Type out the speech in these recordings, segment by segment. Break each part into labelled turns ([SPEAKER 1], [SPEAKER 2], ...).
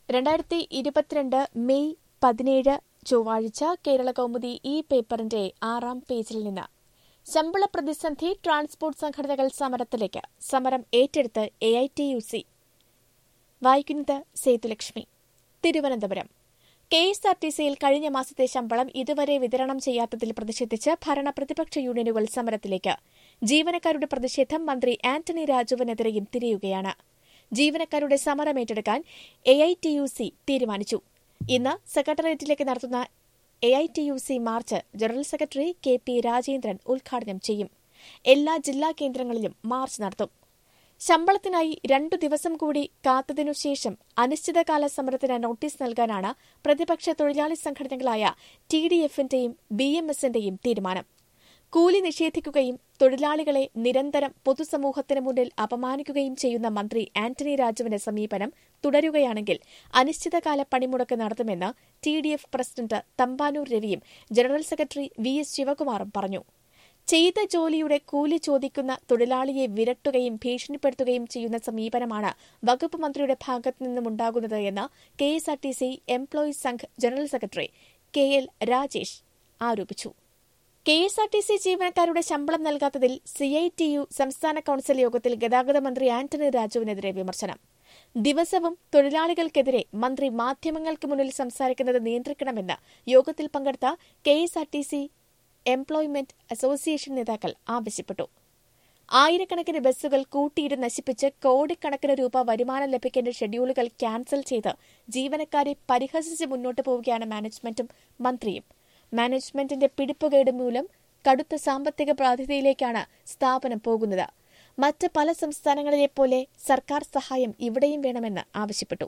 [SPEAKER 1] രണ്ടായിരത്തി ഇരുപത്തിരണ്ട് മെയ് പതിനേഴ് ചൊവ്വാഴ്ച കേരള കൗമുദി ഈ പേപ്പറിന്റെ ആറാം പേജിൽ നിന്ന് ശമ്പള പ്രതിസന്ധി ട്രാൻസ്പോർട്ട് സംഘടനകൾ സമരത്തിലേക്ക് സമരം ഏറ്റെടുത്ത് A I T U C വായിക്കുന്നത് Sethulakshmi Thiruvananthapuram K S R T സിയിൽ കഴിഞ്ഞ മാസത്തെ ശമ്പളം ഇതുവരെ വിതരണം ചെയ്യാത്തതിൽ പ്രതിഷേധിച്ച് ഭരണ പ്രതിപക്ഷ യൂണിയനുകൾ സമരത്തിലേക്ക് ജീവനക്കാരുടെ പ്രതിഷേധം മന്ത്രി ആന്റണി രാജുവിനെതിരെയും തിരിയുകയാണ് ജീവനക്കാരുടെ സമരം ഏറ്റെടുക്കാൻ A I T U C തീരുമാനിച്ചു ഇന്ന് സെക്രട്ടേറിയറ്റിലേക്ക് നടത്തുന്ന A I T U C march general secretary K P Rajendran ഉദ്ഘാടനം ചെയ്യും എല്ലാ ജില്ലാ കേന്ദ്രങ്ങളിലും മാർച്ച് നടത്തും ശമ്പളത്തിനായി രണ്ടു ദിവസം കൂടി കാത്തതിനു ശേഷം അനിശ്ചിതകാല സമരത്തിന് നോട്ടീസ് നൽകാനാണ് പ്രതിപക്ഷ തൊഴിലാളി സംഘടനകളായ ടി ഡി എഫിന്റെയും ബി എം എസിന്റെയും തീരുമാനം കൂലി നിഷേധിക്കുകയും തൊഴിലാളികളെ നിരന്തരം പൊതുസമൂഹത്തിന് മുന്നിൽ അപമാനിക്കുകയും ചെയ്യുന്ന മന്ത്രി ആന്റണി രാജുവിന്റെ സമീപനം തുടരുകയാണെങ്കിൽ അനിശ്ചിതകാല പണിമുടക്ക് നടത്തുമെന്ന് T D F president Thampanoor രവിയും ജനറൽ സെക്രട്ടറി വി എസ് ശിവകുമാറും പറഞ്ഞു ചെയ്ത ജോലിയുടെ കൂലി ചോദിക്കുന്ന തൊഴിലാളിയെ വിരട്ടുകയും ഭീഷണിപ്പെടുത്തുകയും ചെയ്യുന്ന സമീപനമാണ് വകുപ്പ് മന്ത്രിയുടെ ഭാഗത്തു നിന്നുമുണ്ടാകുന്നത് എന്ന് K S R T C employees Sangh general secretary K L Rajesh ആരോപിച്ചു K S R T C ജീവനക്കാരുടെ ശമ്പളം നൽകാത്തതിൽ സി ഐ ടി യു സംസ്ഥാന കൌൺസിൽ യോഗത്തിൽ ഗതാഗത മന്ത്രി ആന്റണി രാജുവിനെതിരെ വിമർശനം ദിവസവും തൊഴിലാളികൾക്കെതിരെ മന്ത്രി മാധ്യമങ്ങൾക്ക് മുന്നിൽ സംസാരിക്കുന്നത് നിയന്ത്രിക്കണമെന്ന് യോഗത്തിൽ പങ്കെടുത്ത K S R T C employment association നേതാക്കൾ ആവശ്യപ്പെട്ടു ആയിരക്കണക്കിന് ബസ്സുകൾ കൂട്ടിയിട്ട് നശിപ്പിച്ച് കോടിക്കണക്കിന് രൂപ വരുമാനം ലഭിക്കേണ്ട ഷെഡ്യൂളുകൾ ക്യാൻസൽ ചെയ്ത് ജീവനക്കാരെ പരിഹസിച്ച് മുന്നോട്ട് പോവുകയാണ് മാനേജ്മെന്റും മന്ത്രിയും മാനേജ്മെന്റിന്റെ പിടിപ്പുകേട് മൂലം കടുത്ത സാമ്പത്തിക ബാധ്യതയിലേക്കാണ് സ്ഥാപനം പോകുന്നത് മറ്റ് പല സംസ്ഥാനങ്ങളിലെ പോലെ സർക്കാർ സഹായം ഇവിടെയും വേണമെന്ന് ആവശ്യപ്പെട്ടു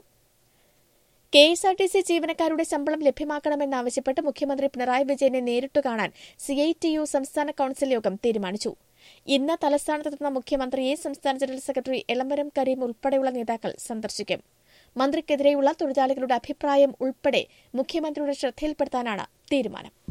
[SPEAKER 1] K S R T C ജീവനക്കാരുടെ ശമ്പളം ലഭ്യമാക്കണമെന്നാവശ്യപ്പെട്ട് മുഖ്യമന്ത്രി പിണറായി വിജയനെ നേരിട്ടു കാണാൻ സി ഐ ടി യു സംസ്ഥാന കൌൺസിൽ യോഗം തീരുമാനിച്ചു ഇന്ന് തലസ്ഥാനത്തെത്തുന്ന മുഖ്യമന്ത്രിയെ സംസ്ഥാന ജനറൽ സെക്രട്ടറി എളമരം കരീം ഉൾപ്പെടെയുള്ള നേതാക്കൾ സന്ദർശിക്കും മന്ത്രിക്കെതിരെയുള്ള തൊഴിലാളികളുടെ അഭിപ്രായം ഉൾപ്പെടെ മുഖ്യമന്ത്രിയുടെ ശ്രദ്ധയിൽപ്പെടുത്താനാണ് തീരുമാനം